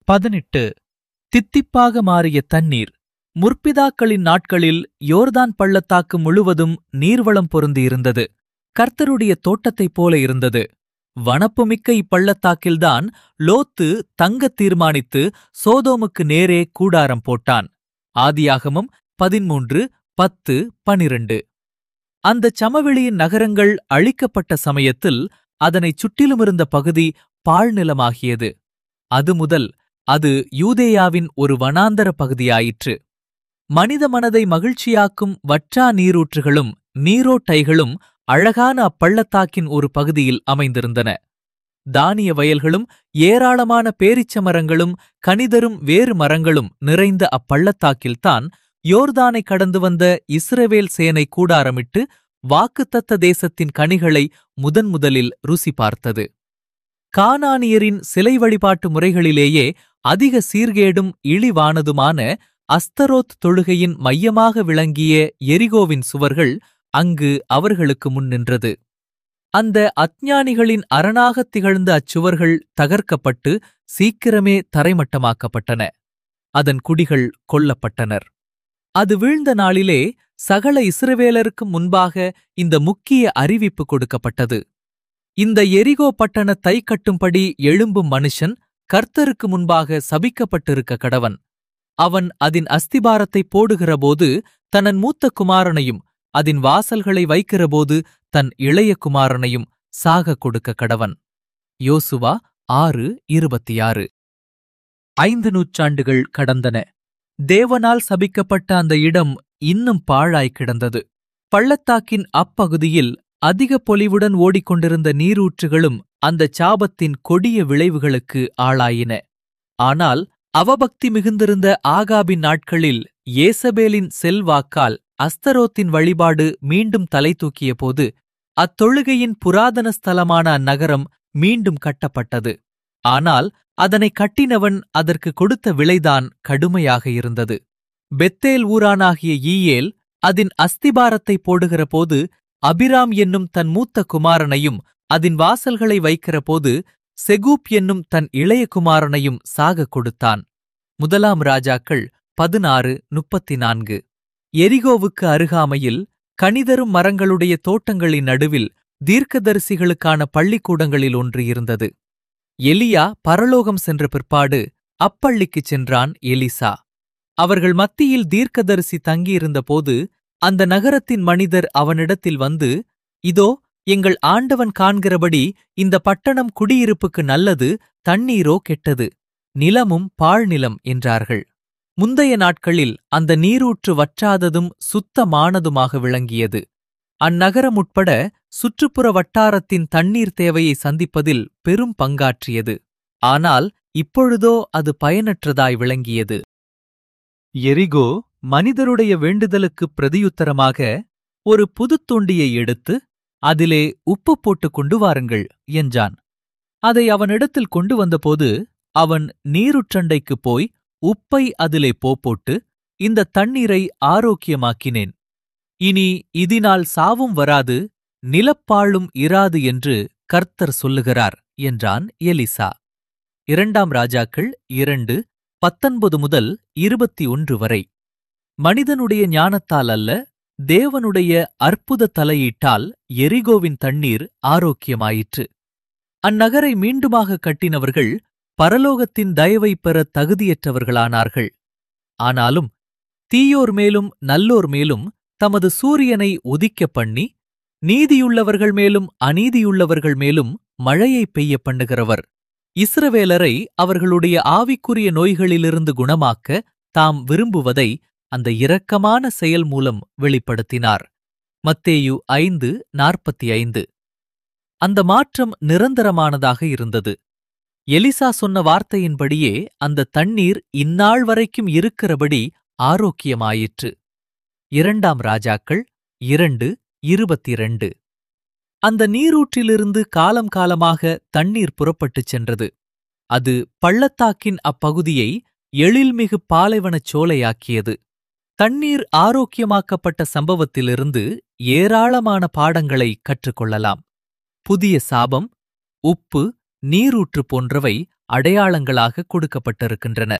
பதினெட்டு தித்திப்பாக மாறிய தண்ணீர் முற்பிதாக்களின் நாட்களில் யோர்தான் பள்ளத்தாக்கு முழுவதும் நீர்வளம் பொருந்தியிருந்தது கர்த்தருடைய தோட்டத்தைப் போல இருந்தது வனப்புமிக்க இப்பள்ளத்தாக்கில்தான் லோத்து தங்கத் தீர்மானித்து சோதோமுக்கு நேரே கூடாரம் போட்டான் ஆதியாகமம் பதிமூன்று பத்து பனிரண்டு அந்தச் சமவெளியின் நகரங்கள் அழிக்கப்பட்ட சமயத்தில் அதனைச் சுற்றிலுமிருந்த பகுதி பாழ்நிலமாகியது அது முதல் அது யூதேயாவின் ஒரு வனாந்தர பகுதியாயிற்று மனித மனதை மகிழ்ச்சியாக்கும் வற்றா நீரூற்றுகளும் நீரோட்டைகளும் அழகான அப்பள்ளத்தாக்கின் ஒரு பகுதியில் அமைந்திருந்தன தானிய வயல்களும் ஏராளமான பேரிச்ச மரங்களும் கனிதரும் வேறு மரங்களும் நிறைந்த அப்பள்ளத்தாக்கில்தான் யோர்தானை கடந்து வந்த இஸ்ரவேல் சேனை கூடாரமிட்டு வாக்குத்தத்த தேசத்தின் கனிகளை முதன் முதலில் ருசி பார்த்தது கானானியரின் சிலை வழிபாட்டு முறைகளிலேயே அதிக சீர்கேடும் இழிவானதுமான அஸ்தரோத் தொழுகையின் மையமாக விளங்கிய எரிகோவின் சுவர்கள் அங்கு அவர்களுக்கு முன் நின்றது அந்த அஞ்ஞானிகளின் அரணாகத் திகழ்ந்த அச்சுவர்கள் தகர்க்கப்பட்டு சீக்கிரமே தரைமட்டமாக்கப்பட்டன அதன் குடிகள் கொல்லப்பட்டனர் அது வீழ்ந்த நாளிலே சகல இஸ்ரவேலருக்கும் முன்பாக இந்த முக்கிய அறிவிப்பு கொடுக்கப்பட்டது இந்த எரிகோ பட்டண தை கட்டும்படி எழும்பும் மனுஷன் கர்த்தருக்கு முன்பாக சபிக்கப்பட்டிருக்க கடவன் அவன் அதின் அஸ்திபாரத்தை போடுகிறபோது தனன் மூத்த குமாரனையும் அதின் வாசல்களை வைக்கிறபோது தன் இளைய குமாரனையும் சாகக் கொடுக்க கடவன் யோசுவா ஆறு இருபத்தி ஆறு ஐந்து நூற்றாண்டுகள் கடந்தன தேவனால் சபிக்கப்பட்ட அந்த இடம் இன்னும் பாழாய் கிடந்தது பள்ளத்தாக்கின் அப்பகுதியில் அதிக பொலிவுடன் ஓடிக்கொண்டிருந்த நீரூற்றுகளும் அந்த சாபத்தின் கொடிய விளைவுகளுக்கு ஆளாயின ஆனால் அவபக்தி மிகுந்திருந்த ஆகாபின் நாட்களில் ஏசபேலின் செல்வாக்கால் அஸ்தரோத்தின் வழிபாடு மீண்டும் தலை தூக்கியபோது அத்தொழுகையின் புராதன ஸ்தலமான அந்நகரம் மீண்டும் கட்டப்பட்டது ஆனால் அதனை கட்டினவன் அதற்கு கொடுத்த விலைதான் கடுமையாக இருந்தது பெத்தேல் ஊரானாகிய ஈயேல் அதன் அஸ்திபாரத்தை போடுகிறபோது அபிராம் என்னும் தன் மூத்த குமாரனையும் அதன் வாசல்களை வைக்கிறபோது செகூப் என்னும் தன் இளைய குமாரனையும் சாகக் கொடுத்தான் முதலாம் ராஜாக்கள் பதினாறு முப்பத்தி நான்கு எரிகோவுக்கு அருகாமையில் கனிதரும் மரங்களுடைய தோட்டங்களின் நடுவில் தீர்க்கதரிசிகளுக்கான பள்ளிக்கூடங்களில் ஒன்று இருந்தது எலியா பரலோகம் சென்ற பிற்பாடு அப்பள்ளிக்குச் சென்றான் எலிசா அவர்கள் மத்தியில் தீர்க்கதரிசி தங்கியிருந்தபோது அந்த நகரத்தின் மனிதர் அவனிடத்தில் வந்து இதோ எங்கள் ஆண்டவன் காண்கிறபடி இந்த பட்டணம் குடியிருப்புக்கு நல்லது தண்ணீரோ கெட்டது நிலமும் பாழ்நிலம் என்றார்கள் முந்தைய நாட்களில் அந்த நீரூற்று வற்றாததும் சுத்தமானதுமாக விளங்கியது அந்நகரம் உட்பட சுற்றுப்புற வட்டாரத்தின் தண்ணீர் தேவையை சந்திப்பதில் பெரும் பங்காற்றியது ஆனால் இப்பொழுதோ அது பயனற்றதாய் விளங்கியது எரிகோ மனிதருடைய வேண்டுதலுக்குப் பிரதியுத்தரமாக ஒரு புதுத் தொண்டியை எடுத்து அதிலே உப்பு போட்டுக் கொண்டு வாருங்கள் என்றான் அதை அவனிடத்தில் கொண்டு வந்தபோது அவன் நீருற்றண்டைக்குப் போய் உப்பை அதிலே போட்டு இந்த தண்ணீரை ஆரோக்கியமாக்கினேன் இனி இதனால் சாவும் வராது நிலப்பாழும் இராது என்று கர்த்தர் சொல்லுகிறார் என்றான் எலிசா இரண்டாம் ராஜாக்கள் இரண்டு பத்தொன்பது முதல் இருபத்தி ஒன்று வரை மனிதனுடைய ஞானத்தால் அல்ல தேவனுடைய அற்புத தலையீட்டால் எரிகோவின் தண்ணீர் ஆரோக்கியமாயிற்று அந்நகரை மீண்டுமாக கட்டினவர்கள் பரலோகத்தின் தயவைப் பெற தகுதியற்றவர்களானார்கள் ஆனாலும் தீயோர் மேலும் நல்லோர் மேலும் தமது சூரியனை உதிக்கப் பண்ணி நீதியுள்ளவர்கள் மேலும் அநீதியுள்ளவர்கள் மேலும் மழையை பெய்ய பண்ணுகிறவர் இஸ்ரவேலரை அவர்களுடைய ஆவிக்குரிய நோய்களிலிருந்து குணமாக்க தாம் விரும்புவதை அந்த இரக்கமான செயல் மூலம் வெளிப்படுத்தினார் மத்தேயு ஐந்து நாற்பத்தி ஐந்து அந்த மாற்றம் நிரந்தரமானதாக இருந்தது எலிசா சொன்ன வார்த்தையின்படியே அந்த தண்ணீர் இந்நாள் வரைக்கும் இருக்கிறபடி ஆரோக்கியமாயிற்று இரண்டாம் ராஜாக்கள் இரண்டு இருபத்திரண்டு அந்த நீரூற்றிலிருந்து காலம் காலமாக தண்ணீர் புறப்பட்டுச் சென்றது அது பள்ளத்தாக்கின் அப்பகுதியை எழில்மிகு பாலைவனச் சோலையாக்கியது தண்ணீர் ஆரோக்கியமாக்கப்பட்ட சம்பவத்திலிருந்து ஏராளமான பாடங்களை கற்றுக்கொள்ளலாம் புதிய சாபம் உப்பு நீரூற்று போன்றவை அடையாளங்களாக கொடுக்கப்பட்டிருக்கின்றன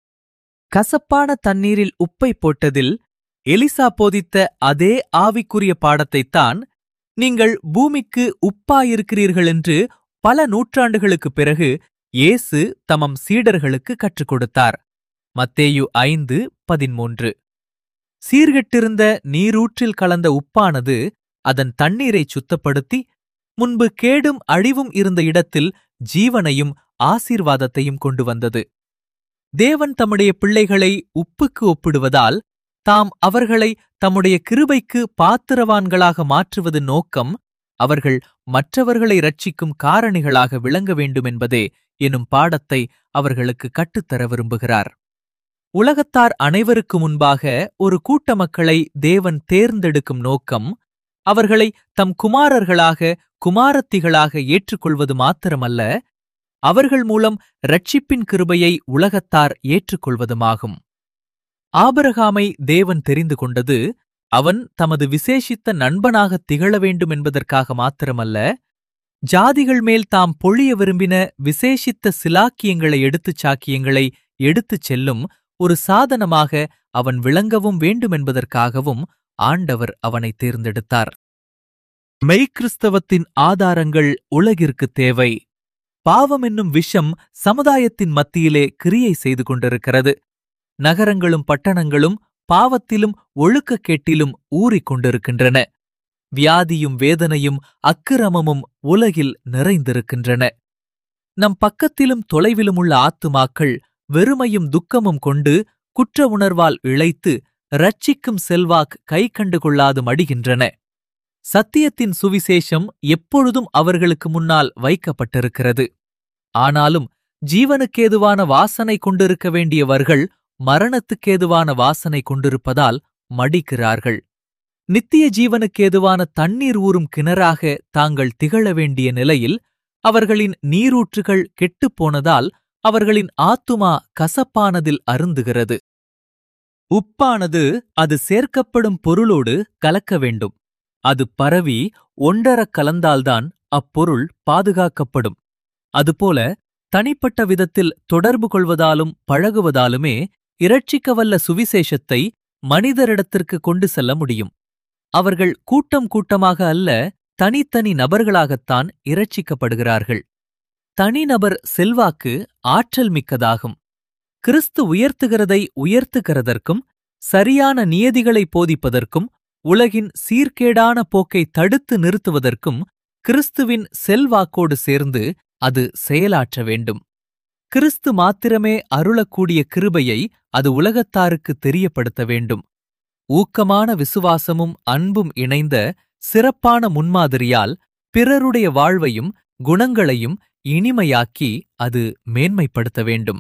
கசப்பான தண்ணீரில் உப்பை போட்டதில் எலிசா போதித்த அதே ஆவிக்குரிய பாடத்தைத்தான் நீங்கள் பூமிக்கு உப்பாயிருக்கிறீர்கள் என்று பல நூற்றாண்டுகளுக்குப் பிறகு இயேசு தமம் சீடர்களுக்கு கற்றுக் கொடுத்தார் மத்தேயு ஐந்து பதிமூன்று சீர்கெட்டிருந்த நீரூற்றில் கலந்த உப்பானது அதன் தண்ணீரை சுத்தப்படுத்தி முன்பு கேடும் அழிவும் இருந்த இடத்தில் ஜீவனையும் ஆசீர்வாதத்தையும் கொண்டு வந்தது தேவன் தம்முடைய பிள்ளைகளை உப்புக்கு ஒப்பிடுவதால் தாம் அவர்களை தம்முடைய கிருபைக்கு பாத்திரவான்களாக மாற்றுவது நோக்கம் அவர்கள் மற்றவர்களை ரட்சிக்கும் காரணிகளாக விளங்க வேண்டுமென்பதே எனும் பாடத்தை அவர்களுக்கு கற்றுத்தர விரும்புகிறார் உலகத்தார் அனைவருக்கு முன்பாக ஒரு கூட்ட மக்களை தேவன் தேர்ந்தெடுக்கும் நோக்கம் அவர்களை தம் குமாரர்களாக குமாரத்திகளாக ஏற்றுக்கொள்வது மாத்திரமல்ல அவர்கள் மூலம் ரட்சிப்பின் கிருபையை உலகத்தார் ஏற்றுக்கொள்வதுமாகும் ஆபரகாமை தேவன் தெரிந்து கொண்டது அவன் தமது விசேஷித்த நண்பனாக திகழ வேண்டும் என்பதற்காக மாத்திரமல்ல ஜாதிகள் மேல் தாம் பொழிய விரும்பின விசேஷித்த சிலாக்கியங்களை எடுத்துச் சாக்கியங்களை எடுத்துச் செல்லும் ஒரு சாதனமாக அவன் விளங்கவும் வேண்டுமென்பதற்காகவும் ஆண்டவர் அவனை தேர்ந்தெடுத்தார் மெய்க்கிறிஸ்தவத்தின் ஆதாரங்கள் உலகிற்கு தேவை பாவம் என்னும் விஷம் சமுதாயத்தின் மத்தியிலே கிரியை செய்து கொண்டிருக்கிறது நகரங்களும் பட்டணங்களும் பாவத்திலும் ஒழுக்கக்கேட்டிலும் ஊறிக் கொண்டிருக்கின்றன வியாதியும் வேதனையும் அக்கிரமமும் உலகில் நிறைந்திருக்கின்றன நம் பக்கத்திலும் தொலைவிலும் உள்ள ஆத்துமாக்கள் வெறுமையும் துக்கமும் கொண்டு குற்ற உணர்வால் இழைத்து ரட்சிக்கும் செல்வாக் கை கண்டு கொள்ளாது மடிகின்றன சத்தியத்தின் சுவிசேஷம் எப்பொழுதும் அவர்களுக்கு முன்னால் வைக்கப்பட்டிருக்கிறது ஆனாலும் ஜீவனுக்கேதுவான வாசனை கொண்டிருக்க வேண்டியவர்கள் மரணத்துக்கேதுவான வாசனை கொண்டிருப்பதால் மடிக்கிறார்கள் நித்திய ஜீவனுக்கேதுவான தண்ணீர் ஊறும் கிணறாக தாங்கள் திகழ வேண்டிய நிலையில் அவர்களின் நீரூற்றுகள் கெட்டுப்போனதால் அவர்களின் ஆத்துமா கசப்பானதில் அருந்துகிறது உப்பானது அது சேர்க்கப்படும் பொருளோடு கலக்க வேண்டும் அது பரவி ஒன்றரக் கலந்தால்தான் அப்பொருள் பாதுகாக்கப்படும் அதுபோல தனிப்பட்ட விதத்தில் தொடர்பு கொள்வதாலும் பழகுவதாலுமே இரட்சிக்கவல்ல சுவிசேஷத்தை மனிதரிடத்திற்கு கொண்டு செல்ல முடியும் அவர்கள் கூட்டம் கூட்டமாக அல்ல தனித்தனி நபர்களாகத்தான் இரட்சிக்கப்படுகிறார்கள் தனிநபர் செல்வாக்கு ஆற்றல் மிக்கதாகும் கிறிஸ்து உயர்த்துகிறதை உயர்த்துகிறதற்கும் சரியான நியதிகளை போதிப்பதற்கும் உலகின் சீர்கேடான போக்கை தடுத்து நிறுத்துவதற்கும் கிறிஸ்துவின் செல்வாக்கோடு சேர்ந்து அது செயலாற்ற வேண்டும் கிறிஸ்து மாத்திரமே அருளக்கூடிய கிருபையை அது உலகத்தாருக்கு தெரியப்படுத்த வேண்டும் ஊக்கமான விசுவாசமும் அன்பும் இணைந்த சிறப்பான முன்மாதிரியால் பிறருடைய வாழ்வையும் குணங்களையும் இனிமையாக்கி அது மேன்மைப்படுத்த வேண்டும்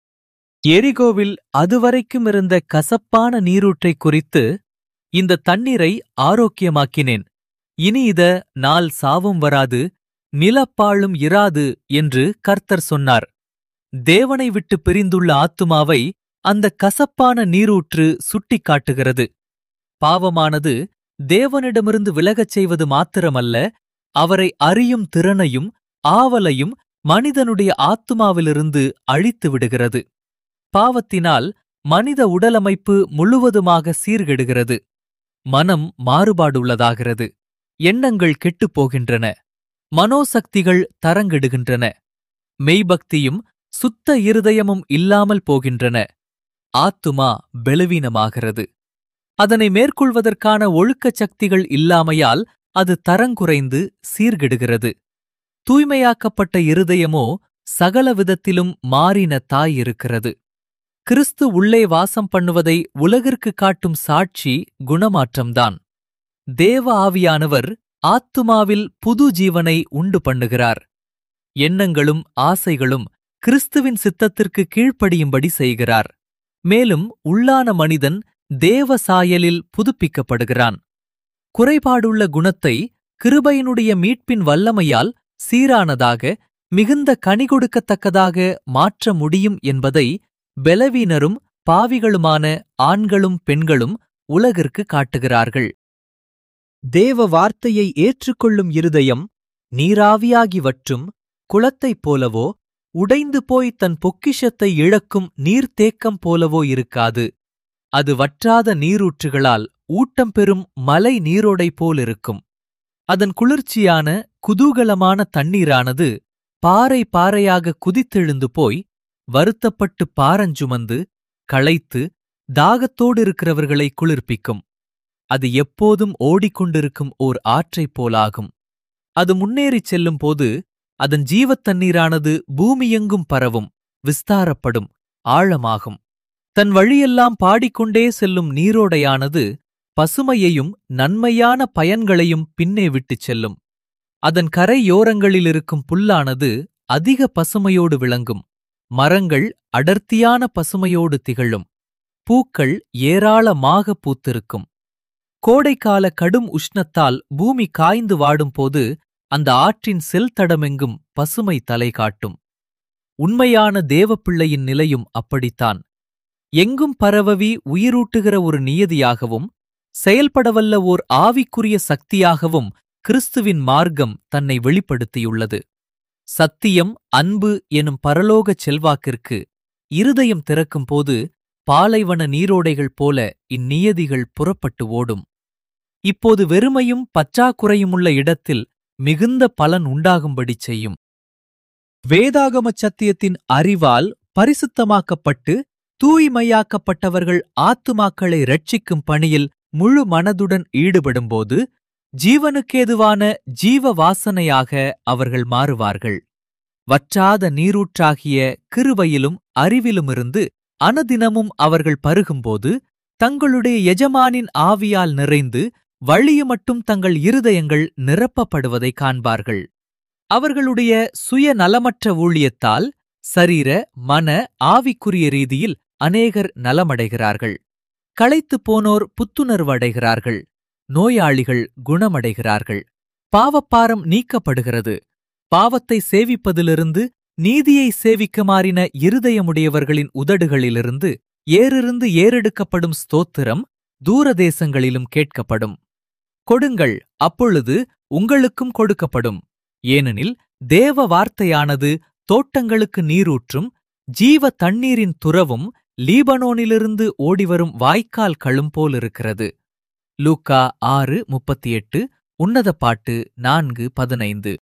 எரிகோவில் அதுவரைக்கும் இருந்த கசப்பான நீரூற்றை குறித்து இந்த தண்ணீரை ஆரோக்கியமாக்கினேன் இனி இத நாள் சாவும் வராது நிலப்பாழும் இராது என்று கர்த்தர் சொன்னார் தேவனை விட்டு பிரிந்துள்ள ஆத்துமாவை அந்த கசப்பான நீரூற்று சுட்டிக்காட்டுகிறது பாவமானது தேவனிடமிருந்து விலகச் செய்வது மாத்திரமல்ல அவரை அறியும் திறனையும் ஆவலையும் மனிதனுடைய ஆத்துமாவிலிருந்து அழித்து விடுகிறது பாவத்தினால் மனித உடலமைப்பு முழுவதுமாக சீர்கெடுகிறது மனம் மாறுபாடுள்ளதாகிறது எண்ணங்கள் கெட்டுப் போகின்றன மனோசக்திகள் தரங்கெடுகின்றன மெய்பக்தியும் சுத்த இருதயமும் இல்லாமல் போகின்றன ஆத்துமா பெலவீனமாகிறது அதனை மேற்கொள்வதற்கான ஒழுக்கச் சக்திகள் இல்லாமையால் அது தரங்குறைந்து சீர்கெடுகிறது தூய்மையாக்கப்பட்ட இருதயமோ சகல விதத்திலும் மாறின தாய் இருக்கிறது கிறிஸ்து உள்ளே வாசம் பண்ணுவதை உலகிற்கு காட்டும் சாட்சி குணமாற்றம்தான் தேவ ஆவியானவர் ஆத்துமாவில் புது ஜீவனை உண்டு பண்ணுகிறார் எண்ணங்களும் ஆசைகளும் கிறிஸ்துவின் சித்தத்திற்கு கீழ்ப்படியும்படி செய்கிறார் மேலும் உள்ளான மனிதன் தேவ சாயலில் புதுப்பிக்கப்படுகிறான் குறைபாடுள்ள குணத்தை கிருபையினுடைய மீட்பின் வல்லமையால் சீரானதாக மிகுந்த கனி கொடுக்கத்தக்கதாக மாற்ற முடியும் என்பதை பெலவீனரும் பாவிகளுமான ஆண்களும் பெண்களும் உலகிற்கு காட்டுகிறார்கள் தேவ வார்த்தையை ஏற்றுக்கொள்ளும் இருதயம் நீராவியாகி வற்றும் குளத்தைப் போலவோ உடைந்து போய் தன் பொக்கிஷத்தை இழக்கும் நீர்த்தேக்கம் போலவோ இருக்காது அது வற்றாத நீரூற்றுகளால் ஊட்டம் பெறும் மலை நீரோடை போலிருக்கும் அதன் குளிர்ச்சியான குதூகலமான தண்ணீரானது பாறை பாறையாக குதித்தெழுந்து போய் வருத்தப்பட்டு பாரஞ்சுமந்து களைத்து தாகத்தோடு இருக்கிறவர்களை குளிர்ப்பிக்கும் அது எப்போதும் ஓடிக்கொண்டிருக்கும் ஓர் ஆற்றைப் போலாகும் அது முன்னேறிச் செல்லும் போது அதன் ஜீவத் தண்ணீரானது பூமியெங்கும் பரவும் விஸ்தாரப்படும் ஆழமாகும் தன் வழியெல்லாம் பாடிக்கொண்டே செல்லும் நீரோடையானது பசுமையையும் நன்மையான பயன்களையும் பின்னே விட்டுச் செல்லும் அதன் கரையோரங்களிலிருக்கும் புல்லானது அதிக பசுமையோடு விளங்கும் மரங்கள் அடர்த்தியான பசுமையோடு திகழும் பூக்கள் ஏராளமாக பூத்திருக்கும் கோடைக்கால கடும் உஷ்ணத்தால் பூமி காய்ந்து வாடும்போது அந்த ஆற்றின் செல் தடமெங்கும் பசுமை தலை காட்டும் உண்மையான தேவப்பிள்ளையின் நிலையும் அப்படித்தான் எங்கும் பரவவி உயிரூட்டுகிற ஒரு நியதியாகவும் செயல்படவல்ல ஓர் ஆவிக்குரிய சக்தியாகவும் கிறிஸ்துவின் மார்க்கம் தன்னை வெளிப்படுத்தியுள்ளது சத்தியம் அன்பு எனும் பரலோகச் செல்வாக்கிற்கு இருதயம் திறக்கும்போது பாலைவன நீரோடைகள் போல இந்நியதிகள் புறப்பட்டு ஓடும் இப்போது வெறுமையும் பற்றாக்குறையுமுள்ள இடத்தில் மிகுந்த பலன் உண்டாகும்படி செய்யும் வேதாகமச் சத்தியத்தின் அறிவால் பரிசுத்தமாக்கப்பட்டு தூய்மையாக்கப்பட்டவர்கள் ஆத்துமாக்களை ரட்சிக்கும் பணியில் முழு மனதுடன் ஈடுபடும்போது ஜீவனுக்கேதுவான ஜீவ வாசனையாக அவர்கள் மாறுவார்கள் வற்றாத நீரூற்றாகிய கிருபையிலும் அறிவிலுமிருந்து அனுதினமும் அவர்கள் பருகும்போது தங்களுடைய எஜமானின் ஆவியால் நிறைந்து வழிய மட்டும் தங்கள் இருதயங்கள் நிரப்பப்படுவதை காண்பார்கள் அவர்களுடைய சுய நலமற்ற ஊழியத்தால் சரீர மன ஆவிக்குரிய ரீதியில் அநேகர் நலமடைகிறார்கள் களைத்துப் போனோர் புத்துணர்வடைகிறார்கள் நோயாளிகள் குணமடைகிறார்கள் பாவப்பாரம் நீக்கப்படுகிறது பாவத்தை சேவிப்பதிலிருந்து நீதியை சேவிக்க மாறின இருதயமுடையவர்களின் உதடுகளிலிருந்து ஏறிருந்து ஏறெடுக்கப்படும் ஸ்தோத்திரம் தூரதேசங்களிலும் கேட்கப்படும் கொடுங்கள் அப்பொழுது உங்களுக்கும் கொடுக்கப்படும் ஏனெனில் தேவ வார்த்தையானது தோட்டங்களுக்கு நீரூற்றும் ஜீவ தண்ணீரின் துறவும் லீபனோனிலிருந்து ஓடிவரும் வாய்க்கால் களும் போலிருக்கிறது லூக்கா ஆறு முப்பத்தி எட்டு உன்னத பாட்டு நான்கு பதினைந்து